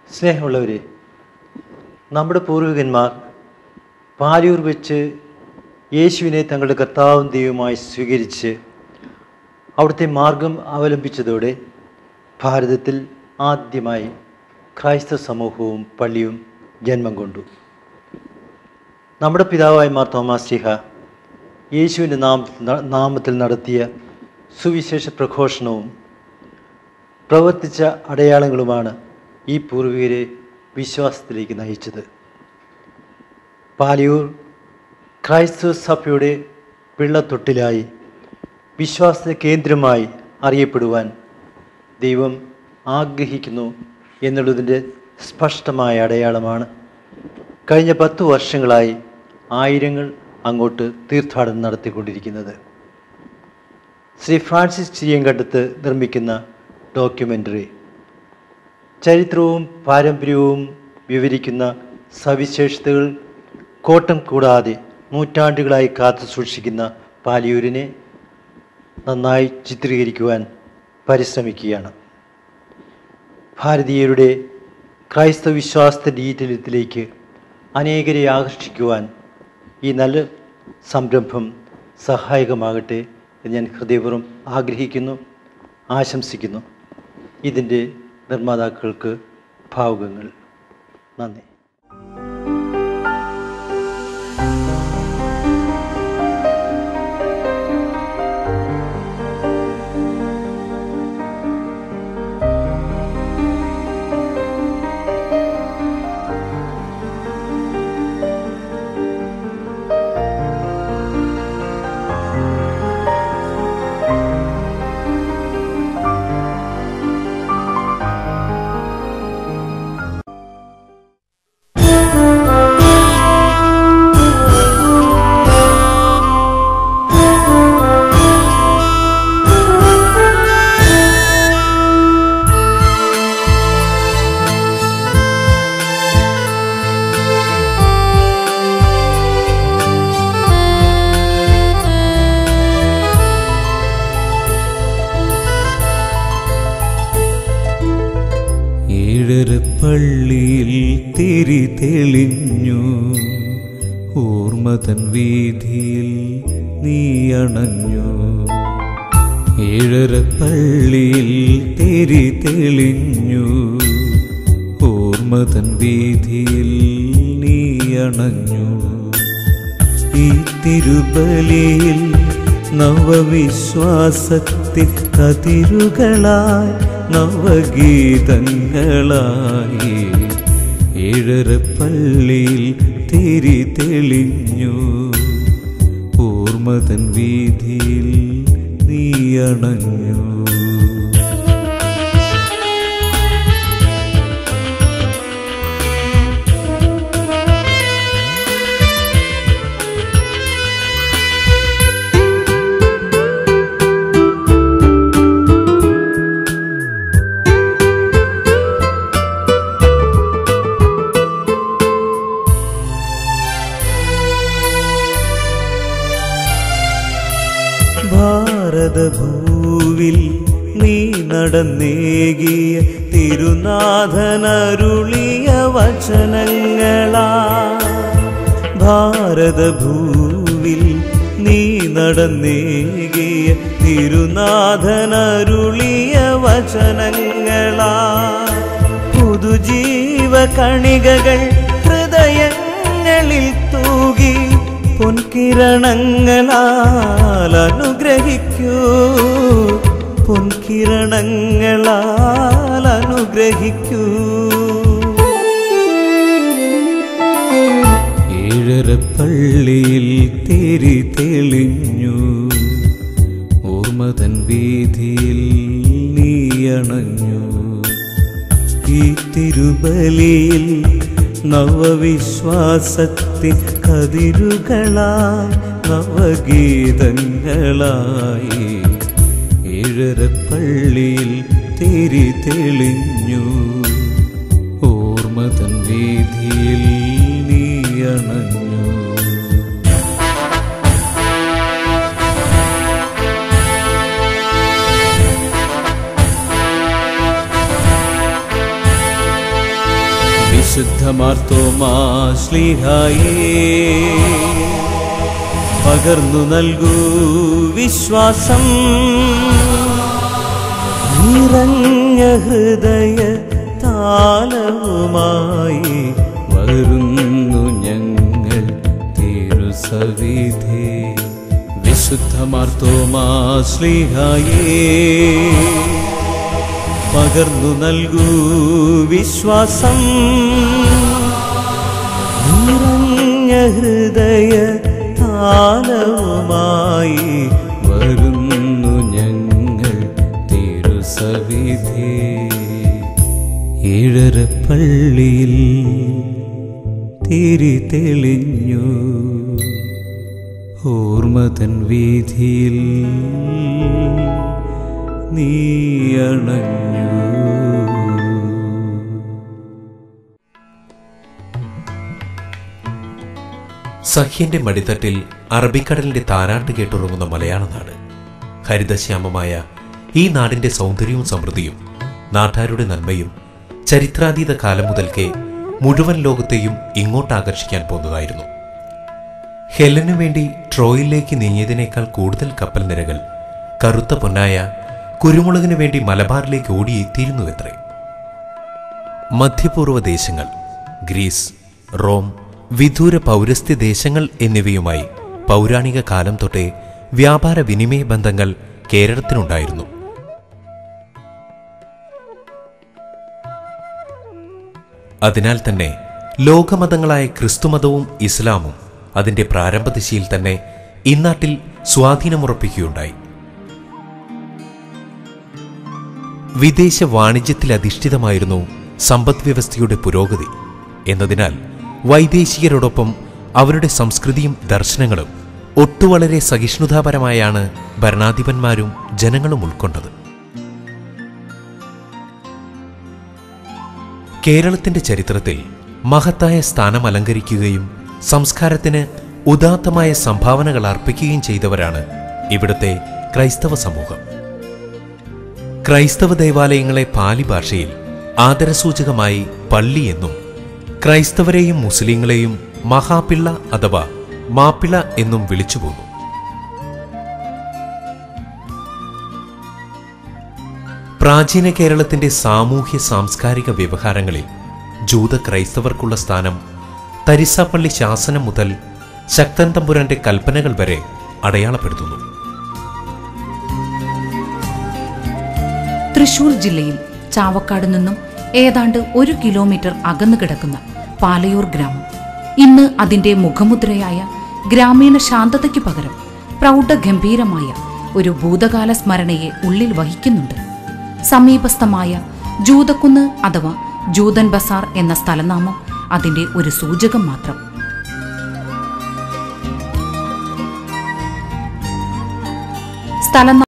സ്നേഹമുള്ളവരെ നമ്മുടെ പൂർവികന്മാർ പാലൂർ വെച്ച് യേശുവിനെ തങ്ങളുടെ കർത്താവും ദൈവമായി സ്വീകരിച്ച് അവിടുത്തെ മാർഗം അവലംബിച്ചതോടെ ഭാരതത്തിൽ ആദ്യമായി ക്രൈസ്തവ സമൂഹവും പള്ളിയും ജന്മം കൊണ്ടു നമ്മുടെ പിതാവായ മാർ തോമാസ്ലിഹ യേശുവിൻ്റെ നാം നാമത്തിൽ നടത്തിയ സുവിശേഷ പ്രഘോഷണവും പ്രവർത്തിച്ച അടയാളങ്ങളുമാണ് ഈ പൂർവികരെ വിശ്വാസത്തിലേക്ക് നയിച്ചത് പാലിയൂർ ക്രൈസ്തവ സഭയുടെ പിള്ളത്തൊട്ടിലായി വിശ്വാസ കേന്ദ്രമായി അറിയപ്പെടുവാൻ ദൈവം ആഗ്രഹിക്കുന്നു എന്നുള്ളതിൻ്റെ സ്പഷ്ടമായ അടയാളമാണ് കഴിഞ്ഞ പത്ത് വർഷങ്ങളായി ആയിരങ്ങൾ അങ്ങോട്ട് തീർത്ഥാടനം നടത്തിക്കൊണ്ടിരിക്കുന്നത് ശ്രീ ഫ്രാൻസിസ് ചിരിയങ്കണ്ടത്ത് നിർമ്മിക്കുന്ന ഡോക്യുമെൻ്ററി ചരിത്രവും പാരമ്പര്യവും വിവരിക്കുന്ന സവിശേഷതകൾ കോട്ടം കൂടാതെ നൂറ്റാണ്ടുകളായി കാത്തു സൂക്ഷിക്കുന്ന പാലിയൂരിനെ നന്നായി ചിത്രീകരിക്കുവാൻ പരിശ്രമിക്കുകയാണ് ഭാരതീയരുടെ ക്രൈസ്തവ വിശ്വാസത്തിൻ്റെ ഈറ്റലത്തിലേക്ക് അനേകരെ ആകർഷിക്കുവാൻ ഈ നല്ല സംരംഭം സഹായകമാകട്ടെ എന്ന് ഞാൻ ഹൃദയപൂർവ്വം ആഗ്രഹിക്കുന്നു ആശംസിക്കുന്നു ഇതിൻ്റെ നിർമ്മാതാക്കൾക്ക് ഭാവുകങ്ങൾ നന്ദി ഏഴരപ്പള്ളിയിൽ തിരി തെളിഞ്ഞു ഓർമ്മതൻ വീതിയിൽ നീ അണഞ്ഞു ഏഴരപ്പള്ളിയിൽ തിരി തെളിഞ്ഞു ഓർമ്മതൻ വീതിയിൽ നീ അണഞ്ഞു ഈ തിരുബലിയിൽ നവവിശ്വാസത്തിൽ കതിരുകളായി നവഗീതങ്ങളായി ഏഴരപ്പള്ളിയിൽ തിരി തെളിഞ്ഞു ഓർമ്മതൻ വീതിയിൽ നീ അണഞ്ഞു ഭാരതഭൂവിൽ നീ നടന്നേകിയ തിരുനാഥനരുളിയ വചനങ്ങളാ ഭാരതഭൂവിൽ നീ നടന്നേകിയ തിരുനാഥനരുളിയ വചനങ്ങളാ പുതുജീവ കണികകൾ ഹൃദയങ്ങളിൽ തൂകി പൊൻകിരണങ്ങളാൽ അനുഗ്രഹിക്കൂ പൊൻകിരണങ്ങളാൽ അനുഗ്രഹിക്കൂ ഏഴരപ്പള്ളിയിൽ തിരി തെളിഞ്ഞു ഓർമ്മതൻ വീതിയിൽ നീ അണഞ്ഞു ഈ തിരുബലിയിൽ നവവിശ്വാസത്തിൻ കതിരുകളായി നവഗീതങ്ങളായി ഏഴരപ്പള്ളിയിൽ തിരി തെളിഞ്ഞു ഓർമ്മതൻ വീതിയിൽ നീ അണഞ്ഞു യേശുവേ വിശുദ്ധ മാർത്തോമാ ശ്ലീഹായേ പകർന്നു നൽകൂ വിശ്വാസം നിറഞ്ഞ ഹൃദയ താലവുമായി വരുന്നു ഞങ്ങൾ തിരുസവിധേ വിശുദ്ധ മാർത്തോമാ ശ്ലീഹായേ പകർന്നു നൽകൂ വിശ്വാസം നിറഞ്ഞ ഹൃദയ താലവുമായി വരുന്നു ഞങ്ങൾ തിരുസവിധേ ഏഴര പള്ളിയിൽ തിരി തെളിഞ്ഞു ഓർമ്മതൻ വീതിയിൽ നീ അണഞ്ഞു സഹ്യന്റെ മടിത്തട്ടിൽ അറബിക്കടലിന്റെ താരാട്ട് കേട്ടുറങ്ങുന്ന മലയാള നാട് ഹരിതശ്യാമമായ ഈ നാടിന്റെ സൗന്ദര്യവും സമൃദ്ധിയും നാട്ടാരുടെ നന്മയും ചരിത്രാതീത കാലം മുതൽക്കേ മുഴുവൻ ലോകത്തെയും ഇങ്ങോട്ട് ആകർഷിക്കാൻ പോന്നതായിരുന്നു ഹെലനു വേണ്ടി ട്രോയിലേക്ക് നീങ്ങിയതിനേക്കാൾ കൂടുതൽ കപ്പൽ നിരകൾ കറുത്ത പൊന്നായ കുരുമുളകിനു വേണ്ടി മലബാറിലേക്ക് ഓടിയെത്തിയിരുന്നുവത്രേ മധ്യപൂർവ്വ ദേശങ്ങൾ ഗ്രീസ് റോം വിദൂര പൗരസ്ത്യ ദേശങ്ങൾ എന്നിവയുമായി പൗരാണിക കാലം തൊട്ടേ വ്യാപാര വിനിമയ ബന്ധങ്ങൾ കേരളത്തിനുണ്ടായിരുന്നു അതിനാൽ തന്നെ ലോകമതങ്ങളായ ക്രിസ്തുമതവും ഇസ്ലാമും അതിന്റെ പ്രാരംഭ ദിശയിൽ തന്നെ ഇന്നാട്ടിൽ സ്വാധീനമുറപ്പിക്കുകയുണ്ടായി വിദേശ വാണിജ്യത്തിൽ അധിഷ്ഠിതമായിരുന്നു സമ്പദ് വ്യവസ്ഥയുടെ പുരോഗതി എന്നതിനാൽ വൈദേശികരോടൊപ്പം അവരുടെ സംസ്കൃതിയും ദർശനങ്ങളും ഒട്ടുവളരെ സഹിഷ്ണുതാപരമായാണ് ഭരണാധിപന്മാരും ജനങ്ങളും ഉൾക്കൊണ്ടത് കേരളത്തിന്റെ ചരിത്രത്തിൽ മഹത്തായ സ്ഥാനം അലങ്കരിക്കുകയും സംസ്കാരത്തിന് ഉദാത്തമായ സംഭാവനകൾ അർപ്പിക്കുകയും ചെയ്തവരാണ് ഇവിടുത്തെ ക്രൈസ്തവ സമൂഹം ക്രൈസ്തവ ദേവാലയങ്ങളെ പാലി ഭാഷയിൽ ആദരസൂചകമായി പള്ളി എന്നും ക്രൈസ്തവരെയും മുസ്ലിങ്ങളെയും മഹാപിള്ള അഥവാ മാപ്പിള എന്നും വിളിച്ചുപോന്നു പ്രാചീന കേരളത്തിന്റെ സാമൂഹ്യ സാംസ്കാരിക വ്യവഹാരങ്ങളിൽ ജൂത ക്രൈസ്തവർക്കുള്ള സ്ഥാനം തരിസാപ്പള്ളി ശാസനം മുതൽ ശക്തൻ തമ്പുരാന്റെ കൽപ്പനകൾ വരെ അടയാളപ്പെടുത്തുന്നു തൃശൂർ ജില്ലയിൽ ചാവക്കാട് നിന്നും ഏതാണ്ട് ഒരു കിലോമീറ്റർ അകന്നു കിടക്കുന്ന പാലയൂർ ഗ്രാമം ഇന്ന് അതിന്റെ മുഖമുദ്രയായ ഗ്രാമീണ ശാന്തതയ്ക്ക് പകരം പ്രൗഢഗംഭീരമായ ഒരു ഭൂതകാല സ്മരണയെ ഉള്ളിൽ വഹിക്കുന്നുണ്ട് സമീപസ്ഥമായ ജൂതക്കുന്ന് അഥവാ ജൂതൻ ബസാർ എന്ന സ്ഥലനാമം അതിന്റെ ഒരു സൂചകം മാത്രം സ്ഥലം